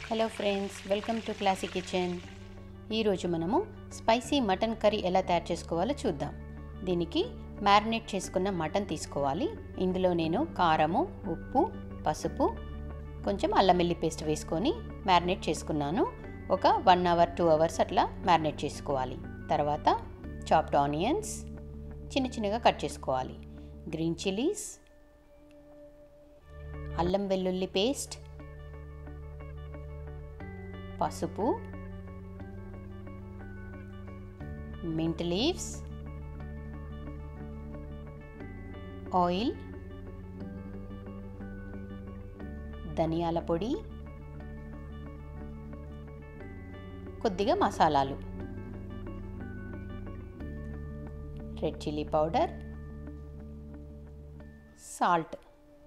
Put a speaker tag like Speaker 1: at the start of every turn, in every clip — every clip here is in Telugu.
Speaker 1: hello friends welcome to classic kitchen ఈరోజు మనము స్పైసీ మటన్ కర్రీ ఎలా తయారు చేసుకోవాలో చూద్దాం దీనికి మ్యారినేట్ చేసుకున్న మటన్ తీసుకోవాలి ఇందులో నేను కారము ఉప్పు పసుపు కొంచెం అల్లం వెల్లి పేస్ట్ వేసుకొని మ్యారినేట్ చేసుకున్నాను ఒక వన్ అవర్ టూ అవర్స్ అట్లా మ్యారినేట్ చేసుకోవాలి తర్వాత చాప్డ్ ఆనియన్స్ చిన్న చిన్నగా కట్ చేసుకోవాలి గ్రీన్ చిల్లీస్ అల్లం వెల్లుల్లి పేస్ట్ పసుపు మింట్ లీవ్స్ ఆయిల్ ధనియాల పొడి కొద్దిగా మసాలాలు రెడ్ చిల్లీ పౌడర్ సాల్ట్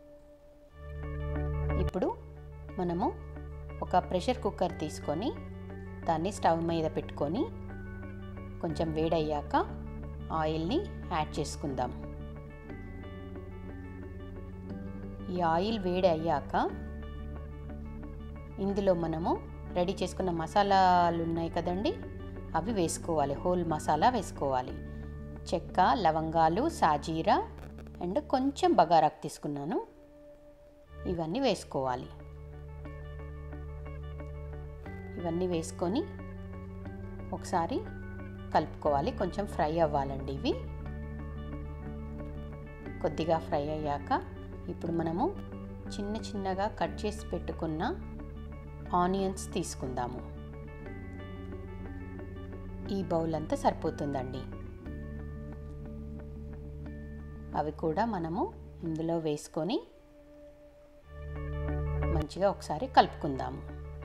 Speaker 1: ఇప్పుడు మనము ఒక ప్రెషర్ కుక్కర్ తీసుకొని దాన్ని స్టవ్ మీద పెట్టుకొని కొంచెం వేడయ్యాక ఆయిల్ని యాడ్ చేసుకుందాం ఈ ఆయిల్ వేడి అయ్యాక ఇందులో మనము రెడీ చేసుకున్న మసాలాలు ఉన్నాయి కదండి అవి వేసుకోవాలి హోల్ మసాలా వేసుకోవాలి చెక్క లవంగాలు సాజీరా అండ్ కొంచెం బగారాకు తీసుకున్నాను ఇవన్నీ వేసుకోవాలి ఇవన్నీ వేసుకొని ఒకసారి కలుపుకోవాలి కొంచెం ఫ్రై అవ్వాలండి ఇవి కొద్దిగా ఫ్రై అయ్యాక ఇప్పుడు మనము చిన్న చిన్నగా కట్ చేసి పెట్టుకున్న ఆనియన్స్ తీసుకుందాము ఈ బౌల్ అంతా సరిపోతుందండి అవి కూడా మనము ఇందులో వేసుకొని మంచిగా ఒకసారి కలుపుకుందాము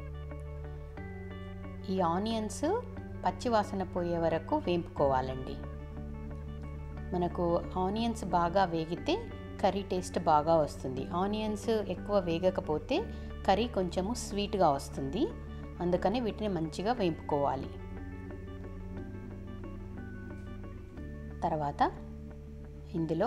Speaker 1: ఈ ఆనియన్స్ పచ్చివాసన పోయే వరకు వేంపుకోవాలండి మనకు ఆనియన్స్ బాగా వేగితే కర్రీ టేస్ట్ బాగా వస్తుంది ఆనియన్స్ ఎక్కువ వేగకపోతే కర్రీ కొంచెము స్వీట్గా వస్తుంది అందుకని వీటిని మంచిగా వేంపుకోవాలి తర్వాత ఇందులో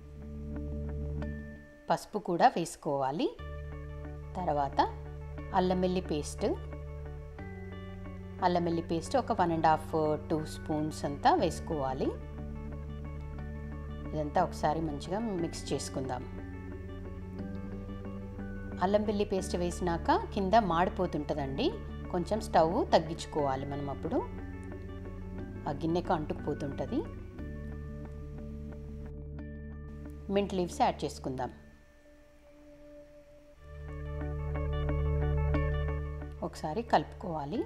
Speaker 1: పసుపు కూడా వేసుకోవాలి తర్వాత అల్లం వెల్లి పేస్ట్ అల్లం వెల్లి పేస్ట్ ఒక one and half two spoons అంతా వేసుకోవాలి ఇదంతా ఒకసారి మంచిగా మిక్స్ చేసుకుందాం అల్లం వెల్లి పేస్ట్ వేసినాక కింద మాడిపోతుంటుందండి కొంచెం స్టవ్ తగ్గించుకోవాలి మనం అప్పుడు ఆ గిన్నెకు అంటుకుపోతుంటుంది మింట్ లీవ్స్ యాడ్ చేసుకుందాం ఒకసారి కలుపుకోవాలి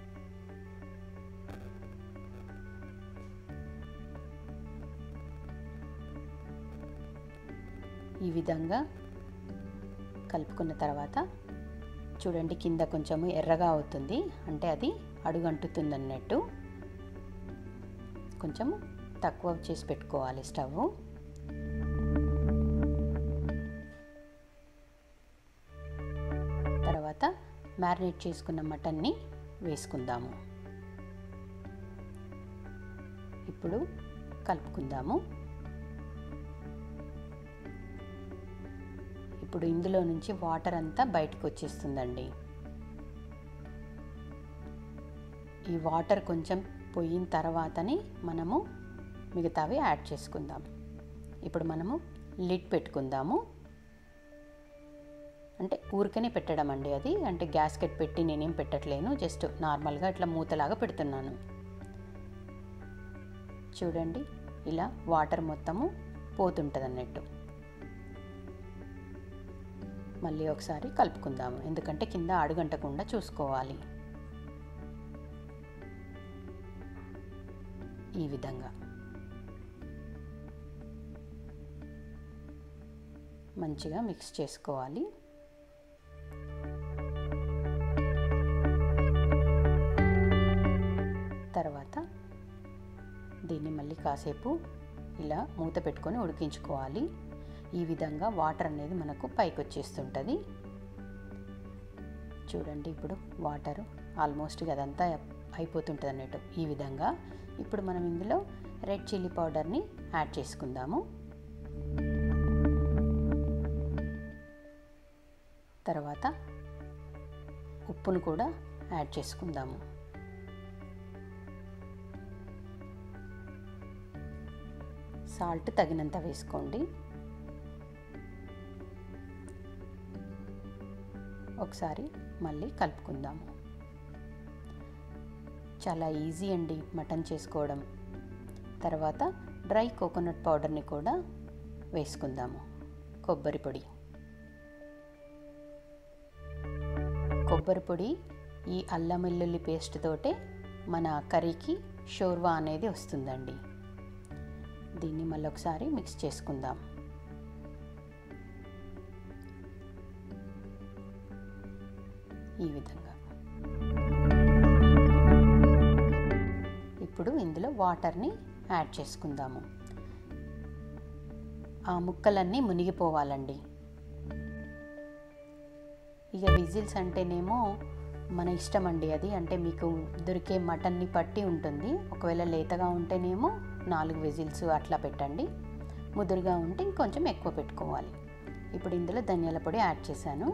Speaker 1: ఈ విధంగా కలుపుకున్న తర్వాత చూడండి కింద కొంచెము ఎర్రగా అవుతుంది అంటే అది అడుగంటుతుంది అన్నట్టు కొంచెం తక్కువ చేసి పెట్టుకోవాలి స్టవ్ తర్వాత మ్యారినేట్ చేసుకున్న మటన్ని వేసుకుందాము ఇప్పుడు కలుపుకుందాము ఇప్పుడు ఇందులో నుంచి వాటర్ అంతా బయటకు వచ్చేస్తుందండి ఈ వాటర్ కొంచెం పోయిన తర్వాతనే మనము మిగతావి యాడ్ చేసుకుందాం ఇప్పుడు మనము లిడ్ పెట్టుకుందాము అంటే ఊరికనే పెట్టడం అండి అది అంటే గ్యాస్కెట్ పెట్టి నేనేం పెట్టట్లేను జస్ట్ నార్మల్గా ఇట్లా మూతలాగా పెడుతున్నాను చూడండి ఇలా వాటర్ మొత్తము పోతుంటుంది అన్నట్టు మళ్ళీ ఒకసారి కలుపుకుందాము ఎందుకంటే కింద అడుగంటకుండా చూసుకోవాలి ఈ విధంగా మంచిగా మిక్స్ చేసుకోవాలి తర్వాత దీన్ని మళ్ళీ కాసేపు ఇలా మూత పెట్టుకొని ఉడికించుకోవాలి ఈ విధంగా వాటర్ అనేది మనకు పైకి వచ్చేస్తుంటుంది చూడండి ఇప్పుడు వాటర్ ఆల్మోస్ట్ అదంతా అయిపోతుంటుంది అన్నట్టు ఈ విధంగా ఇప్పుడు మనం ఇందులో రెడ్ చిల్లీ పౌడర్ని యాడ్ చేసుకుందాము తర్వాత ఉప్పును కూడా యాడ్ చేసుకుందాము సాల్ట్ తగినంత వేసుకోండి ఒకసారి మళ్ళీ కలుపుకుందాము చాలా ఈజీ అండి మటన్ చేసుకోవడం తర్వాత డ్రై కోకోనట్ పౌడర్ని కూడా వేసుకుందాము కొబ్బరి పొడి కొబ్బరి పొడి ఈ అల్లం వెల్లుల్లి పేస్ట్ తోటే మన కర్రీకి షోర్వా అనేది వస్తుందండి దీన్ని మళ్ళీ ఒకసారి మిక్స్ చేసుకుందాం ఈ విధంగా ఇప్పుడు ఇందులో వాటర్ని యాడ్ చేసుకుందాము ఆ ముక్కలన్నీ మునిగిపోవాలండి ఇక విజిల్స్ అంటేనేమో మన ఇష్టం అండి అది అంటే మీకు దొరికే మటన్ని పట్టి ఉంటుంది ఒకవేళ లేతగా ఉంటేనేమో నాలుగు విజిల్స్ అట్లా పెట్టండి ముదురుగా ఉంటే ఇంకొంచెం ఎక్కువ పెట్టుకోవాలి ఇప్పుడు ఇందులో ధనియాల పొడి యాడ్ చేశాను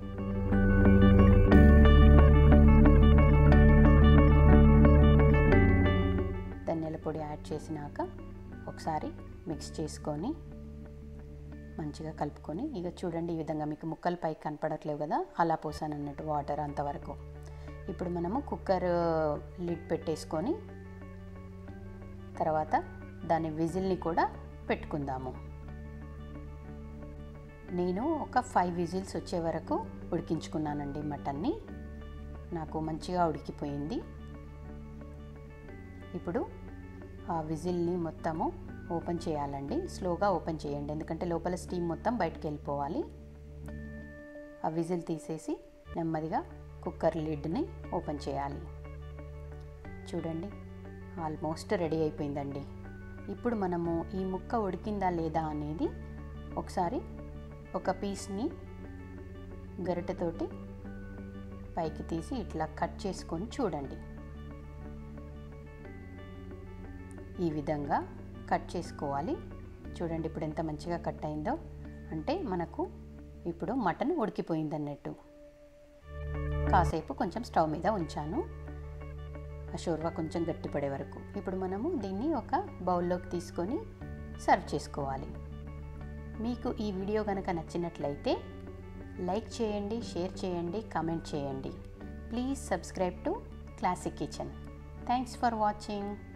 Speaker 1: ధనియాల పొడి యాడ్ చేసినాక ఒకసారి మిక్స్ చేసుకొని మంచిగా కలుపుకొని ఇక చూడండి ఈ విధంగా మీకు ముక్కలు పైకి కనపడట్లేవు కదా అలా పోసాను అన్నట్టు వాటర్ అంతవరకు ఇప్పుడు మనము కుక్కర్ లిడ్ పెట్టేసుకొని తర్వాత దాని విజిల్ని కూడా పెట్టుకుందాము నేను ఒక ఫైవ్ విజిల్స్ వచ్చే వరకు ఉడికించుకున్నానండి మటన్ని నాకు మంచిగా ఉడికిపోయింది ఇప్పుడు ఆ విజిల్ని మొత్తము ఓపెన్ చేయాలండి స్లోగా ఓపెన్ చేయండి ఎందుకంటే లోపల స్టీమ్ మొత్తం బయటకు వెళ్ళిపోవాలి ఆ విజిల్ తీసేసి నెమ్మదిగా కుక్కర్ లిడ్ని ఓపెన్ చేయాలి చూడండి ఆల్మోస్ట్ రెడీ అయిపోయిందండి ఇప్పుడు మనము ఈ ముక్క ఉడికిందా లేదా అనేది ఒకసారి ఒక పీస్ని గరిటెతోటి పైకి తీసి ఇట్లా కట్ చేసుకొని చూడండి ఈ విధంగా కట్ చేసుకోవాలి చూడండి ఇప్పుడు ఎంత మంచిగా కట్ అయిందో అంటే మనకు ఇప్పుడు మటన్ ఉడికిపోయింది అన్నట్టు కాసేపు కొంచెం స్టవ్ మీద ఉంచాను ఆ షోర్వా కొంచెం గట్టిపడే వరకు ఇప్పుడు మనము దీన్ని ఒక బౌల్లోకి తీసుకొని సర్వ్ చేసుకోవాలి మీకు ఈ వీడియో కనుక నచ్చినట్లయితే లైక్ చేయండి షేర్ చేయండి కామెంట్ చేయండి please subscribe to classic kitchen thanks for watching